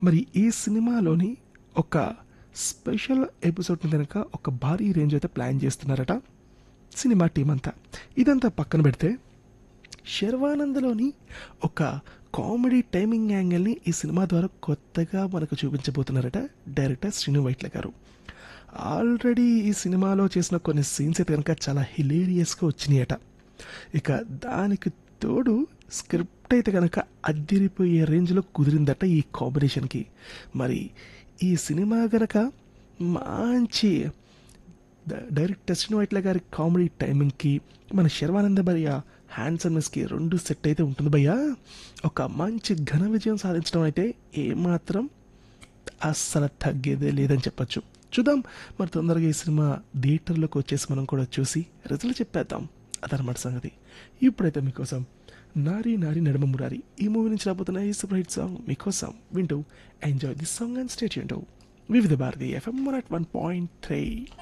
మరి ఈ సినిమాలోని ఒక స్పెషల్ ఎపిసోడ్ని కనుక ఒక భారీ రేంజ్ అయితే ప్లాన్ చేస్తున్నారట సినిమా టీం అంతా ఇదంతా పక్కన పెడితే శర్వానందలోని ఒక కామెడీ టైమింగ్ యాంగిల్ని ఈ సినిమా ద్వారా కొత్తగా మనకు చూపించబోతున్నారట డైరెక్టర్ శ్రీను వైట్ల గారు ఆల్రెడీ ఈ సినిమాలో చేసిన కొన్ని సీన్స్ అయితే కనుక చాలా హిలేరియస్గా వచ్చినాయట ఇక దానికి తోడు స్క్రిప్ట్ అయితే కనుక అద్దిరిపోయే రేంజ్లో కుదిరిందట ఈ కాంబినేషన్కి మరి ఈ సినిమా గనక మంచి ద- డైరెక్టర్ శ్రీను వైట్ల గారి కామెడీ టైమింగ్కి మన శర్వానంద భయ్య హ్యాండ్సమ్నెస్కి రెండు సెట్ అయితే ఉంటుంది భయ్య ఒక మంచి ఘన విజయం సాధించడం అయితే ఏమాత్రం అస్సలు తగ్గేదే లేదని చెప్పొచ్చు చూద్దాం మరి తొందరగా ఈ సినిమా థియేటర్లోకి వచ్చేసి మనం కూడా చూసి రిజల్ట్ చెప్పేద్దాం అదనమాట సంగతి ఇప్పుడైతే మీకోసం నారీ నారీ నడుమ మురారి ఈ మూవీ నుంచి రాబోతున్న ఈ సూపర్ హిట్ సాంగ్ మీకోసం వింటూ enjoy this song and state Vividh Bharati FM one at one point three